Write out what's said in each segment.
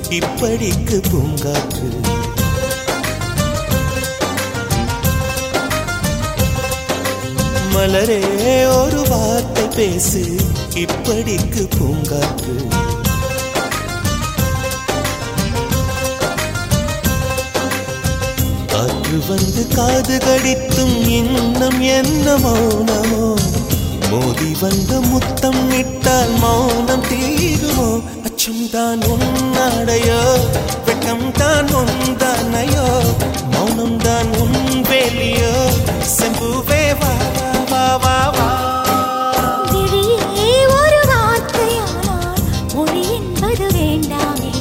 இப்படிக்கு பூங்காற்று மலரே ஒரு வார்த்தை பேசு இப்படிக்கு பூங்காற்று காற்று வந்து காது கடித்தும் இன்னும் என்ன மௌனமோ மோதி வந்த முத்தம் இட்டால் மௌனம் தீருமோ அச்சம் தான் உன்னாடையோ வெட்கம் தான் உந்தானையோ மௌனம் தான் உன் வேலியோ செம்புவே வா வா வா வா விழியே ஒரு வார்த்தையானால் மொழி என்பது வேண்டாமே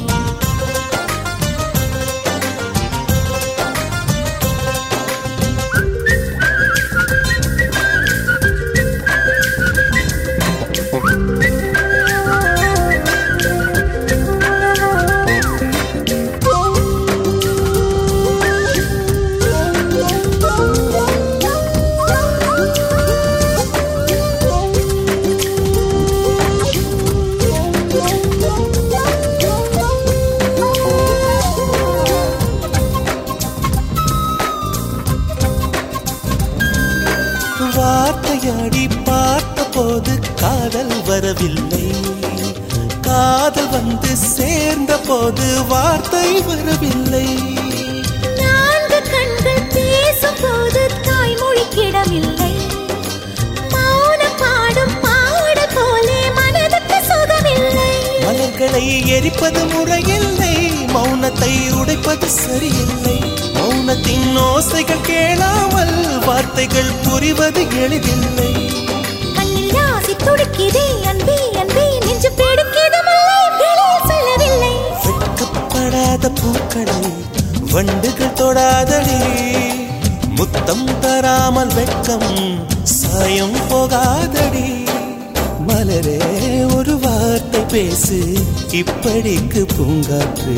வார்த்தையாடி பார்த்த போது காதல் வரவில்லை காதல் வந்து சேர்ந்த போது வார்த்தை வரவில்லை நான்கு கண்கள் பேசும்போது தாய்மொழி கிடமில்லை மௌனம் பாடும் பாட போலே மனதுக்கு சுகமில்லை மலர்களை எரிப்பது முறையில்லை மௌனத்தை உடைப்பது சரியில்லை மௌனத்தின் ஓசைகள் கேளாமல் வார்த்தைகள் புரிவது எளிதில்லை கண்ணில் ராசி துடிக்குதே அன்பே அன்பே நெஞ்சு பிடிக்குது முல்லை வெளியே சொல்லவில்லை வெட்கப்படாத பூக்களை வண்டுகள் தொடாதடி முத்தம் தராமல் வெட்கம் சாயம் போகாதடி மலரே ஒரு வார்த்தை பேசு இப்படிக்கு பூங்காற்று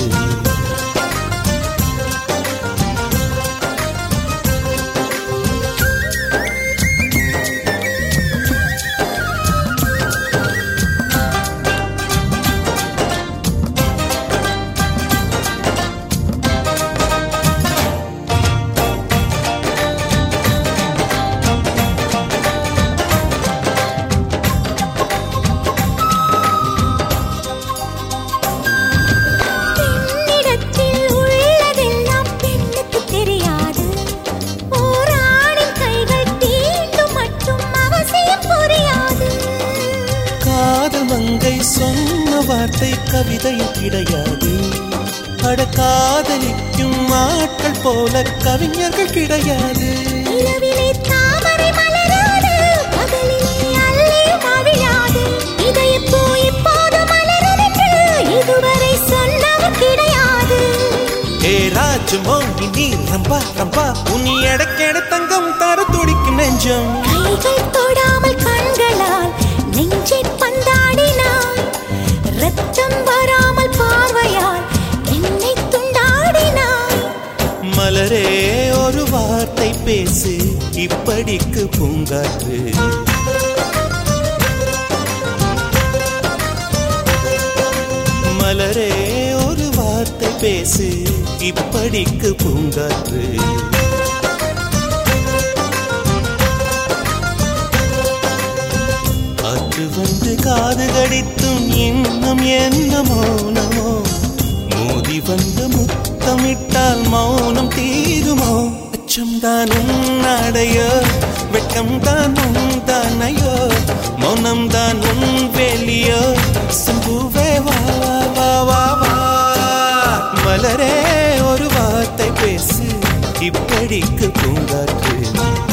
பெண்ணிடத்தில் உள்ளதெல்லாம் பெண்ணுக்கு தெரியாது ஓர் ஆணின் கைகள் தீண்டும் மட்டும் அவசியம் புரியாது காதல் மங்கை சொன்ன வார்த்தை கவிதை கிடையாது அட காதலிக்கும் ஆட்கள் போல கவிஞர்கள் கிடையாது நிலவிலே தாமரை மலராது பகலிலே அல்லியும் அவிழாது இதயப்பூ இப்போது மலருதென்று இதுவரை சொன்னவர் கிடையாது ஏ ராஜு மோகி நீ ரம்பா ரம்பா உனி எடக்கெட தங்கம் தர துடிக்கும் நெஞ்சம் கைகள் தொடாமல் கண்களால் நெஞ்சை பந்தாடினாய் ரத்தம் வராமல் பார்வையால் என்னை துண்டாடினாய் மலரே ஒரு வார்த்தை பேசு இப்படிக்கு பூங்காற்று மலரே ஒரு வார்த்தை பேசு இப்படிக்கு பூங்காற்று காற்று வந்து காது கடித்தும் இன்னும் என்ன மௌனமோ மோதி வந்து முத்தமிட்டால் மௌனம் தீருமோ அச்சம் தான் உன்னாடையோ வெட்கம் தான் உன் தானையோ மௌனம் தான் உன் வேலியோ சம்புவே வா வா வா வா வா மலரே ஒரு வார்த்தை பேசு இப்படிக்கு பூங்காற்று